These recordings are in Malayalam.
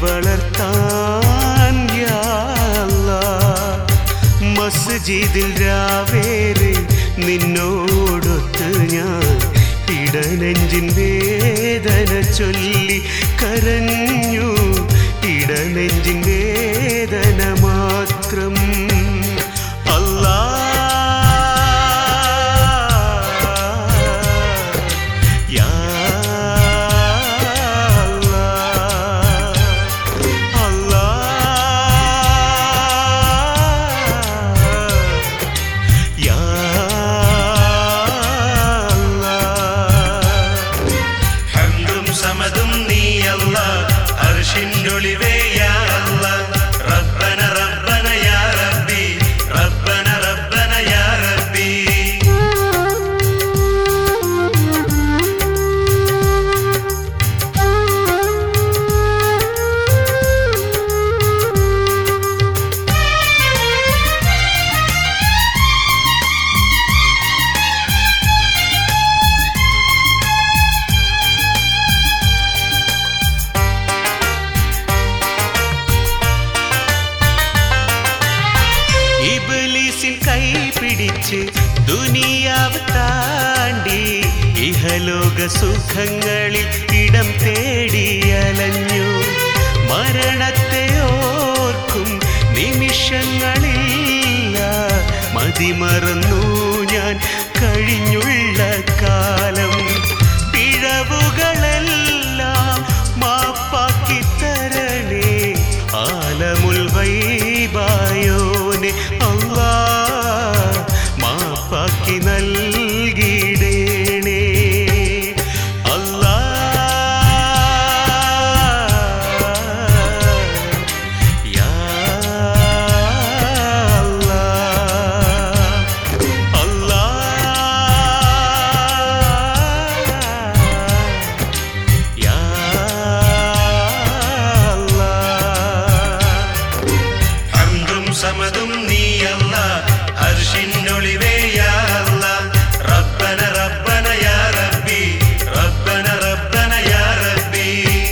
വളർത്താൻ യാ അല്ലാ. മസ്ജിദിൽ രാവേറെ നിന്നോടൊത്ത് ഞാൻ ഇടനെഞ്ചിൻ വേദന ചൊല്ലി കരഞ്ഞു ഇടനെഞ്ചിൻ വേദന മാത്രം അല്ലാ യാ അല്ലാ. അല്ലാ. യാ അല്ലാ. ഹംദും സമതും നീയല്ല അർഷിൻ്റൊളിവേ യാ അല്ല റബ്ബന റബ്ബന യാ റബ്ബി റബ്ബന റബ്ബന യാ റബ്ബി ഇബ്ലീസിൻ കൈ പിടിച്ച് ദുനിയാവ് താണ്ടി ഇഹലോക സുഖങ്ങളിൽ ഇടം തേടി അലഞ്ഞു മരണത്തെ ഓർക്കും നിമിഷങ്ങളില്ല മതിമറന്നു ഞാൻ കഴിഞ്ഞുള്ള കാലം പിഴവുകളെല്ലാം മാപ്പാക്കി തരണേ ആലമുൽ വൈബായോനെ അല്ലാ മാപ്പാക്കി നൽകിടേണേ അല്ലാ യാ അല്ലാ അല്ലാ യാ അല്ലാ ഹംദും സമതും നീയല്ല അർഷിൻ്റൊളിവേ യാ അല്ല റബ്ബന റബ്ബന യാ റബ്ബി റബ്ബന റബ്ബന യാ റബ്ബി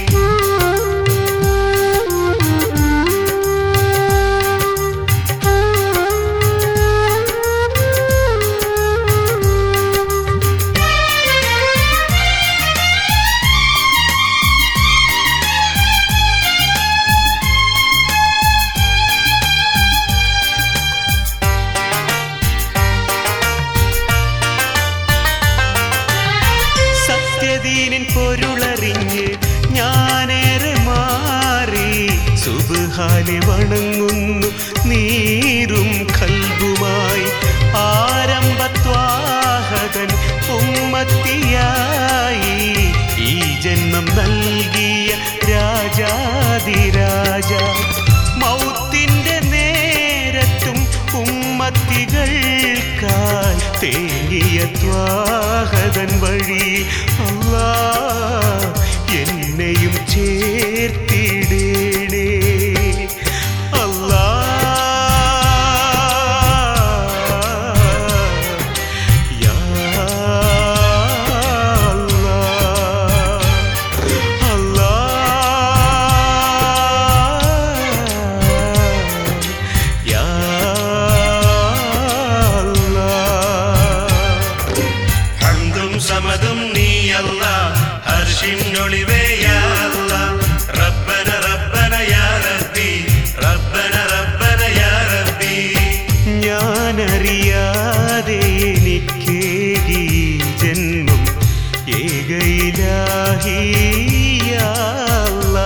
സത്യദീനിൻ പൊരുളറിഞ്ഞ് ഞാനേറെ മാറി സുബാലെ വണങ്ങുന്നു നീരും കൽബുമായി ആരംഭത്വാഹകൻ ഉമ്മത്തിയായി ഈ ജന്മം നൽകിയ രാജാതിരാജ മൗത്തിൻ്റെ നേരത്തും ഉമ്മത്തികൾക്കായി തേങ്ങിയ ത്വാഹതൻ വഴി അല്ലാ എന്നെയും ചേർത്തിടേണേ അല്ലാ യാ അല്ലാ അല്ലാ യാ അല്ലാ ഹംദും സമതും നീയല്ല അർഷിൻ്റൊളിവേ യാ അല്ല റബ്ബന റബ്ബന യാ റബ്ബി റബ്ബന റബ്ബന യാ റബ്ബി ഞാനറിയാതെ എനിക്കേകി ജന്മം ഏകയിലാഹിയല്ല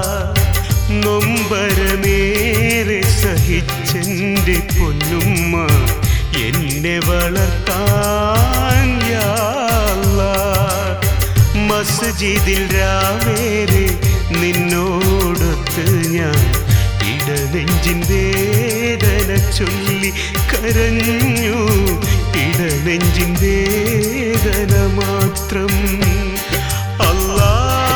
നൊമ്പരമേറെ സഹിച്ചെൻ്റെ പൊന്നുമ്മ എന്നെ വളർത്താൻ യാ അല്ലാ. മസ്ജിദിൽ രാവേറെ നിന്നോടൊത്ത് ഞാൻ ഇടനെഞ്ചിൻ വേദന ചൊല്ലി കരഞ്ഞു ഇടനെഞ്ചിൻ വേദന മാത്രം അല്ലാ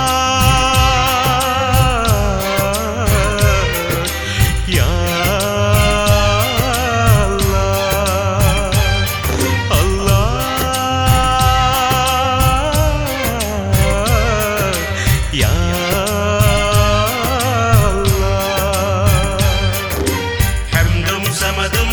യാ അല്ലാ. അല്ലാ. യാ സമതും